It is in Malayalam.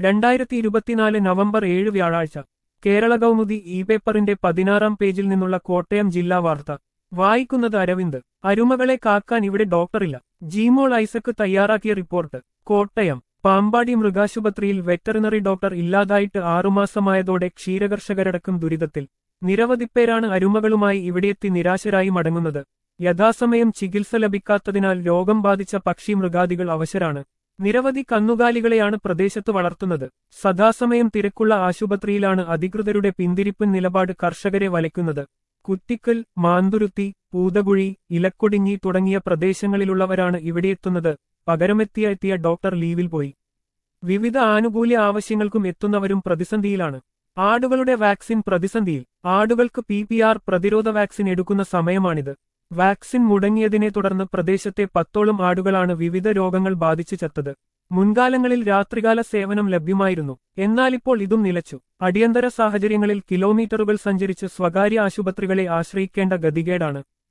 രണ്ടായിരത്തി ഇരുപത്തിനാല് നവംബർ ഏഴ് വ്യാഴാഴ്ച കേരള കൗമുദി ഇ പേപ്പറിന്റെ പതിനാറാം പേജിൽ നിന്നുള്ള കോട്ടയം ജില്ലാ വാർത്ത വായിക്കുന്നത് അരവിന്ദ് അരുമകളെ കാക്കാൻ ഇവിടെ ഡോക്ടറില്ല ജീമോൾ ഐസക്ക് തയ്യാറാക്കിയ റിപ്പോർട്ട് കോട്ടയം പാമ്പാടി മൃഗാശുപത്രിയിൽ വെറ്ററിനറി ഡോക്ടർ ഇല്ലാതായിട്ട് ആറുമാസമായതോടെ ക്ഷീരകർഷകരടക്കം ദുരിതത്തിൽ നിരവധി പേരാണ് അരുമകളുമായി ഇവിടെയെത്തി നിരാശരായി മടങ്ങുന്നത് യഥാസമയം ചികിത്സ ലഭിക്കാത്തതിനാൽ രോഗം ബാധിച്ച പക്ഷി മൃഗാദികൾ അവശരാണ് നിരവധി കന്നുകാലികളെയാണ് പ്രദേശത്ത് വളർത്തുന്നത് സദാസമയം തിരക്കുള്ള ആശുപത്രിയിലാണ് അധികൃതരുടെ പിന്തിരിപ്പൻ നിലപാട് കർഷകരെ വലയ്ക്കുന്നത് കുറ്റിക്കൽ മാന്തുരുത്തി പൂതകുഴി ഇലക്കൊടിഞ്ഞി തുടങ്ങിയ പ്രദേശങ്ങളിലുള്ളവരാണ് ഇവിടെയെത്തുന്നത് പകരമെത്തിയ എത്തിയ ഡോക്ടർ ലീവിൽ പോയി വിവിധ ആനുകൂല്യ ആവശ്യങ്ങൾക്കും എത്തുന്നവരും പ്രതിസന്ധിയിലാണ് ആടുകളുടെ വാക്സിൻ പ്രതിസന്ധിയിൽ ആടുകൾക്ക് പി പി ആർ പ്രതിരോധ വാക്സിൻ എടുക്കുന്ന സമയമാണിത് വാക്സിൻ മുടങ്ങിയതിനെ തുടർന്ന് പ്രദേശത്തെ പത്തോളം ആടുകളാണ് വിവിധ രോഗങ്ങൾ ബാധിച്ചു ചത്തത് മുൻകാലങ്ങളിൽ രാത്രികാല സേവനം ലഭ്യമായിരുന്നു എന്നാലിപ്പോൾ ഇതും നിലച്ചു അടിയന്തര സാഹചര്യങ്ങളിൽ കിലോമീറ്ററുകൾ സഞ്ചരിച്ച് സ്വകാര്യ ആശുപത്രികളെ ആശ്രയിക്കേണ്ട ഗതികേടാണ്